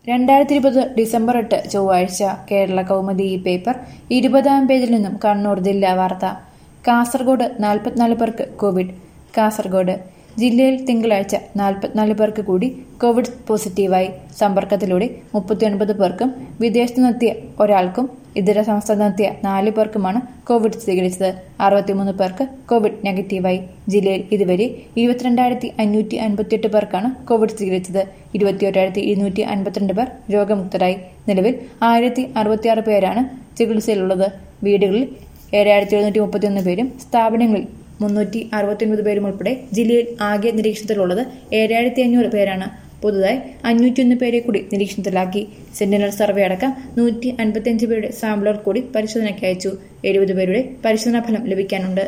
രണ്ടായിരത്തി ഇരുപത് ഡിസംബർ എട്ട് ചൊവ്വാഴ്ച കേരള കൗമുദി ഈ പേപ്പർ ഇരുപതാം പേജിൽ നിന്നും കണ്ണൂർ ജില്ലാ വാർത്ത കാസർഗോഡ് നാൽപ്പത്തിനാല് പേർക്ക് കോവിഡ് കാസർഗോഡ് ജില്ലയിൽ തിങ്കളാഴ്ച നാൽപ്പത്തിനാല് പേർക്ക് കൂടി കോവിഡ് പോസിറ്റീവായി സമ്പർക്കത്തിലൂടെ മുപ്പത്തിയൊൻപത് പേർക്കും വിദേശത്തു നിന്നെത്തിയ ഒരാൾക്കും ഇതര സംസ്ഥാനത്തെത്തിയ നാല് പേർക്കുമാണ് കോവിഡ് സ്ഥിരീകരിച്ചത് അറുപത്തിമൂന്ന് പേർക്ക് കോവിഡ് നെഗറ്റീവായി ജില്ലയിൽ ഇതുവരെ ഇരുപത്തിരണ്ടായിരത്തി അഞ്ഞൂറ്റി അൻപത്തിയെട്ട് പേർക്കാണ് കോവിഡ് സ്ഥിരീകരിച്ചത് ഇരുപത്തിയൊരായിരത്തി ഇരുന്നൂറ്റി അൻപത്തിരണ്ട് പേർ രോഗമുക്തരായി നിലവിൽ ആയിരത്തി അറുപത്തിയാറ് പേരാണ് ചികിത്സയിലുള്ളത് വീടുകളിൽ ഏഴായിരത്തി എഴുന്നൂറ്റി മുപ്പത്തിയൊന്ന് പേരും സ്ഥാപനങ്ങളിൽ മുന്നൂറ്റി അറുപത്തിയൊൻപത് പേരും ഉൾപ്പെടെ ജില്ലയിൽ ആകെ നിരീക്ഷണത്തിലുള്ളത് ഏഴായിരത്തി അഞ്ഞൂറ് പേരാണ് പുതുതായി അഞ്ഞൂറ്റിയൊന്ന് പേരെ കൂടി നിരീക്ഷണത്തിലാക്കി സെന്റിനൽ സർവേ അടക്കം നൂറ്റി അൻപത്തിയഞ്ച് പേരുടെ സാമ്പിളുകൾ കൂടി പരിശോധനയ്ക്ക് അയച്ചു എഴുപത് പേരുടെ പരിശോധനാ ഫലം ലഭിക്കാനുണ്ട്